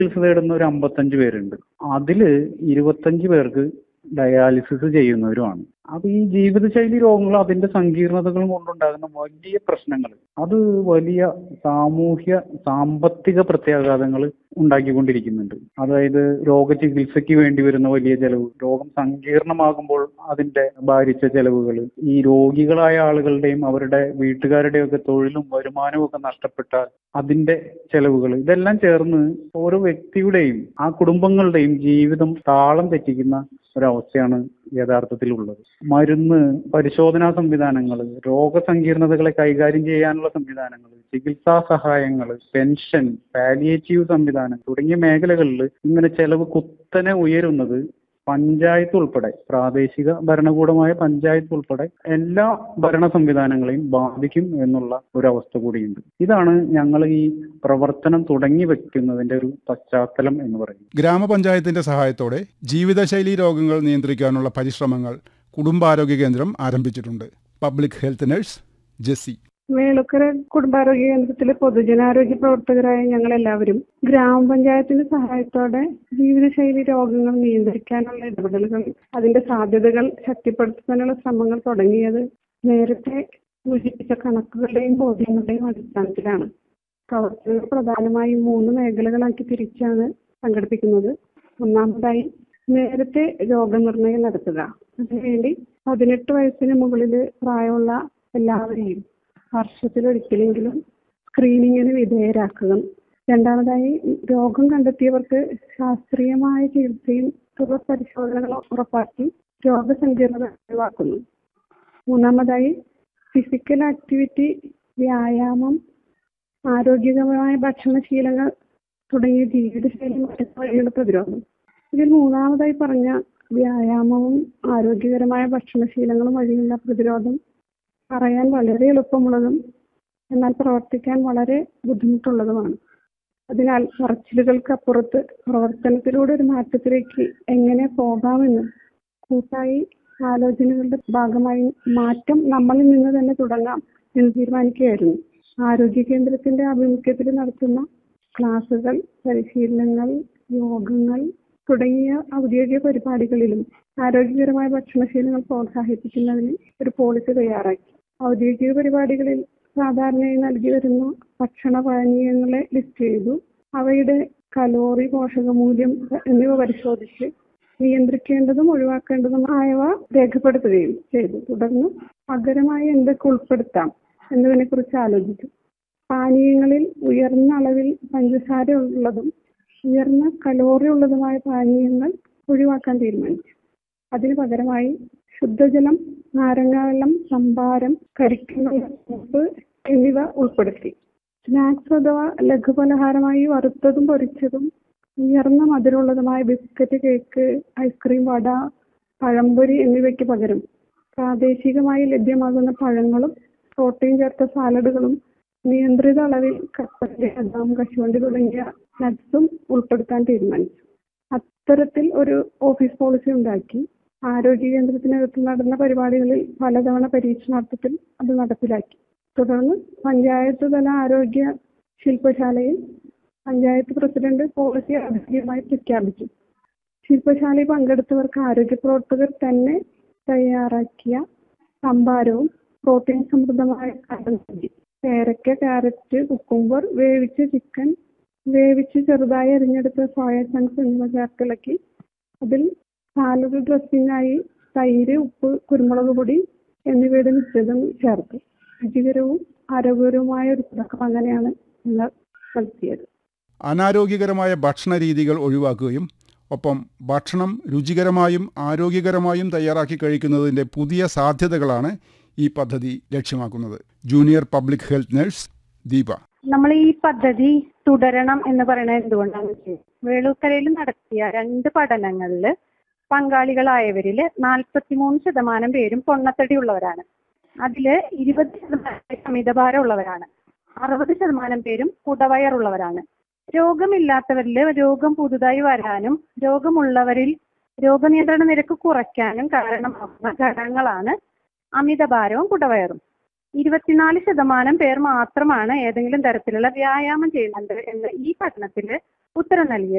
ചികിത്സ തേടുന്ന ഒരു അമ്പത്തഞ്ച് പേരുണ്ട് അതില് ഇരുപത്തഞ്ച് പേർക്ക് ഡയാലിസിസ് ചെയ്യുന്നവരുമാണ് അപ്പൊ ഈ ജീവിതശൈലി രോഗങ്ങൾ അതിന്റെ സങ്കീർണതകളും കൊണ്ടുണ്ടാകുന്ന വലിയ പ്രശ്നങ്ങൾ അത് വലിയ സാമൂഹ്യ സാമ്പത്തിക പ്രത്യാഘാതങ്ങൾ ഉണ്ടാക്കിക്കൊണ്ടിരിക്കുന്നുണ്ട് അതായത് രോഗചികിത്സയ്ക്ക് വേണ്ടി വരുന്ന വലിയ ചെലവ് രോഗം സങ്കീർണമാകുമ്പോൾ അതിന്റെ ഭാരിച്ച ചെലവുകൾ ഈ രോഗികളായ ആളുകളുടെയും അവരുടെ വീട്ടുകാരുടെയും ഒക്കെ തൊഴിലും വരുമാനവും ഒക്കെ നഷ്ടപ്പെട്ടാൽ അതിന്റെ ചെലവുകൾ ഇതെല്ലാം ചേർന്ന് ഓരോ വ്യക്തിയുടെയും ആ കുടുംബങ്ങളുടെയും ജീവിതം താളം തെറ്റിക്കുന്ന ഒരവസ്ഥയാണ് യഥാർത്ഥത്തിലുള്ളത് മരുന്ന് പരിശോധനാ സംവിധാനങ്ങൾ രോഗസങ്കീർണതകളെ കൈകാര്യം ചെയ്യാനുള്ള സംവിധാനങ്ങൾ ചികിത്സാ സഹായങ്ങൾ പെൻഷൻ പാലിയേറ്റീവ് സംവിധാനം തുടങ്ങിയ മേഖലകളിൽ ഇങ്ങനെ ചെലവ് കുത്തനെ ഉയരുന്നത് പഞ്ചായത്ത് ഉൾപ്പെടെ പ്രാദേശിക ഭരണകൂടമായ പഞ്ചായത്ത് ഉൾപ്പെടെ എല്ലാ ഭരണ സംവിധാനങ്ങളെയും ബാധിക്കും എന്നുള്ള ഒരു അവസ്ഥ കൂടിയുണ്ട് ഇതാണ് ഞങ്ങൾ ഈ പ്രവർത്തനം തുടങ്ങി വെക്കുന്നതിന്റെ ഒരു പശ്ചാത്തലം എന്ന് പറയുന്നത് ഗ്രാമപഞ്ചായത്തിന്റെ സഹായത്തോടെ ജീവിതശൈലി രോഗങ്ങൾ നിയന്ത്രിക്കാനുള്ള പരിശ്രമങ്ങൾ കുടുംബാരോഗ്യ കേന്ദ്രം ആരംഭിച്ചിട്ടുണ്ട് public health nurse Jessy Velukkara കുടുംബാരോഗ്യ കേന്ദ്രത്തിലെ പൊതുജനാരോഗ്യ പ്രവർത്തകരായ ഞങ്ങൾ എല്ലാവരും ഗ്രാമപഞ്ചായത്തിന്റെ സഹായത്തോടെ ജീവിതശൈലി രോഗങ്ങൾ നിയന്ത്രിക്കാനുള്ള ഇടപെടലുകൾ അതിന്റെ സാധ്യതകൾ ശക്തിപ്പെടുത്തുന്നതിനുള്ള ശ്രമങ്ങൾ തുടങ്ങിയത് നേരത്തെ സൂചിപ്പിച്ച കണക്കുകളുടെയും ബോധ്യങ്ങളുടെയും അടിസ്ഥാനത്തിലാണ് പ്രവർത്തനങ്ങൾ പ്രധാനമായും മൂന്ന് മേഖലകളാക്കി തിരിച്ചാണ് സംഘടിപ്പിക്കുന്നത് ഒന്നാമതായി നേരത്തെ രോഗനിർണയം നടത്തുക അതിനുവേണ്ടി പതിനെട്ട് വയസ്സിന് മുകളിൽ പ്രായമുള്ള എല്ലാവരെയും വർഷത്തിലൊരിക്കലെങ്കിലും സ്ക്രീനിങ്ങിന് വിധേയരാക്കുക രണ്ടാമതായി രോഗം കണ്ടെത്തിയവർക്ക് ശാസ്ത്രീയമായ ചികിത്സയും തുടർ പരിശോധനകളും ഉറപ്പാക്കി രോഗസങ്കീർണത ഒഴിവാക്കുന്നു മൂന്നാമതായി ഫിസിക്കൽ ആക്ടിവിറ്റി വ്യായാമം ആരോഗ്യകരമായ ഭക്ഷണശീലങ്ങൾ തുടങ്ങിയ ജീവിതശൈലി മാറ്റങ്ങൾ വഴിയുള്ള പ്രതിരോധം ഇതിൽ മൂന്നാമതായി പറഞ്ഞ വ്യായാമവും ആരോഗ്യകരമായ ഭക്ഷണശീലങ്ങളും വഴിയുള്ള പ്രതിരോധം പറയാൻ വളരെ എളുപ്പമുള്ളതും എന്നാൽ പ്രവർത്തിക്കാൻ വളരെ ബുദ്ധിമുട്ടുള്ളതുമാണ് അതിനാൽ പറച്ചിലുകൾക്ക് അപ്പുറത്ത് പ്രവർത്തനത്തിലൂടെ ഒരു മാറ്റത്തിലേക്ക് എങ്ങനെ പോകാമെന്ന് കൂട്ടായി ആലോചനകളുടെ ഭാഗമായി മാറ്റം നമ്മളിൽ നിന്ന് തന്നെ തുടങ്ങാം എന്ന് തീരുമാനിക്കുകയായിരുന്നു ആരോഗ്യ കേന്ദ്രത്തിന്റെ ആഭിമുഖ്യത്തിൽ നടത്തുന്ന ക്ലാസുകൾ പരിശീലനങ്ങൾ യോഗങ്ങൾ തുടങ്ങിയ ഔദ്യോഗിക പരിപാടികളിലും ആരോഗ്യകരമായ ഭക്ഷണശീലങ്ങൾ പ്രോത്സാഹിപ്പിക്കുന്നതിന് ഒരു പോളിസി തയ്യാറാക്കി ഔദ്യോഗിക പരിപാടികളിൽ സാധാരണയായി നൽകി വരുന്ന ഭക്ഷണ പാനീയങ്ങളെ ലിസ്റ്റ് ചെയ്തു അവയുടെ കലോറി പോഷകമൂല്യം എന്നിവ പരിശോധിച്ച് നിയന്ത്രിക്കേണ്ടതും ഒഴിവാക്കേണ്ടതുമായവ രേഖപ്പെടുത്തുകയും ചെയ്തു തുടർന്ന് പകരമായി എന്തൊക്കെ ഉൾപ്പെടുത്താം എന്നതിനെ കുറിച്ച് ആലോചിച്ചു പാനീയങ്ങളിൽ ഉയർന്ന അളവിൽ പഞ്ചസാര ഉള്ളതും ഉയർന്ന കലോറി ഉള്ളതുമായ പാനീയങ്ങൾ ഒഴിവാക്കാൻ തീരുമാനിച്ചു അതിനു പകരമായി ശുദ്ധജലം നാരങ്ങാവെള്ളം സംഭാരം കരിക്കുന്ന ഉപ്പ് എന്നിവ ഉൾപ്പെടുത്തി സ്നാക്സ് അഥവാ ലഘുപലഹാരമായി വറുത്തതും പൊരിച്ചതും ഉയർന്ന മധുരമുള്ളതുമായ biscuit cake ice cream vada pazhampori എന്നിവയ്ക്ക് പകരം പ്രാദേശികമായി ലഭ്യമാകുന്ന പഴങ്ങളും പ്രോട്ടീൻ ചേർത്ത സാലഡുകളും നിയന്ത്രിത അളവിൽ കപ്പലി ബദാം കശുവണ്ടി തുടങ്ങിയ നട്ട്സും ഉൾപ്പെടുത്താൻ തീരുമാനിച്ചു അത്തരത്തിൽ ഒരു ഓഫീസ് പോളിസി ഉണ്ടാക്കി ആരോഗ്യ കേന്ദ്രത്തിനകത്ത് നടന്ന പരിപാടികളിൽ പലതവണ പരീക്ഷണാർത്ഥത്തിൽ അത് നടപ്പിലാക്കി തുടർന്ന് പഞ്ചായത്ത് തല ആരോഗ്യ ശില്പശാലയിൽ പഞ്ചായത്ത് പ്രസിഡന്റ് പോളിസി ഔദ്യോഗികമായി പ്രഖ്യാപിച്ചു ശില്പശാലയിൽ പങ്കെടുത്തവർക്ക് ആരോഗ്യ പ്രവർത്തകർ തന്നെ തയ്യാറാക്കിയ സംഭാരവും പ്രോട്ടീൻ സമൃദ്ധമായ കടൽ നൽകി പേരയ്ക്ക ക്യാരറ്റ് കുക്കുംബർ വേവിച്ച ചിക്കൻ വേവിച്ച് ചെറുതായി അരിഞ്ഞെടുത്ത സോയ ചങ്ക്സ് എന്നിവ ചേർത്തിളക്കി അതിൽ സാലഡ് ഡ്രസ്സിംഗായി തൈര് ഉപ്പ് കുരുമുളക് പൊടി എന്നിവയുടെ മിശ്രിതം ചേർത്ത് രുചികരവും ആരോഗ്യകരവുമായ ഒരു തുടക്കം അങ്ങനെയാണ് ഞങ്ങൾ നടത്തിയത് അനാരോഗ്യകരമായ ഭക്ഷണ രീതികൾ ഒഴിവാക്കുകയും ഒപ്പം ഭക്ഷണം രുചികരമായും ആരോഗ്യകരമായും തയ്യാറാക്കി കഴിക്കുന്നതിൻ്റെ പുതിയ സാധ്യതകളാണ് ഈ പദ്ധതി ലക്ഷ്യമാക്കുന്നത് junior public health nurse Deepa നമ്മൾ ഈ പദ്ധതി തുടരണം എന്ന് പറയുന്നത് എന്തുകൊണ്ടാണെന്ന് വെച്ചാൽ വേളൂക്കരയിൽ നടത്തിയ രണ്ട് പഠനങ്ങളിൽ പങ്കാളികളായവരിൽ നാൽപ്പത്തിമൂന്ന് ശതമാനം പേരും പൊണ്ണത്തടി ഉള്ളവരാണ് അതില് ഇരുപത് ശതമാനം അമിതഭാരം ഉള്ളവരാണ് അറുപത് ശതമാനം പേരും കുടവയറുള്ളവരാണ് രോഗമില്ലാത്തവരിൽ രോഗം പുതുതായി വരാനും രോഗമുള്ളവരിൽ രോഗനിയന്ത്രണ നിരക്ക് കുറയ്ക്കാനും കാരണമാകുന്ന ഘടകങ്ങളാണ് അമിതഭാരവും കുടവയറും ഇരുപത്തിനാല് ശതമാനം പേർ മാത്രമാണ് ഏതെങ്കിലും തരത്തിലുള്ള വ്യായാമം ചെയ്യുന്നുണ്ട് എന്ന് ഈ പഠനത്തിൽ ഉത്തരം നൽകിയത്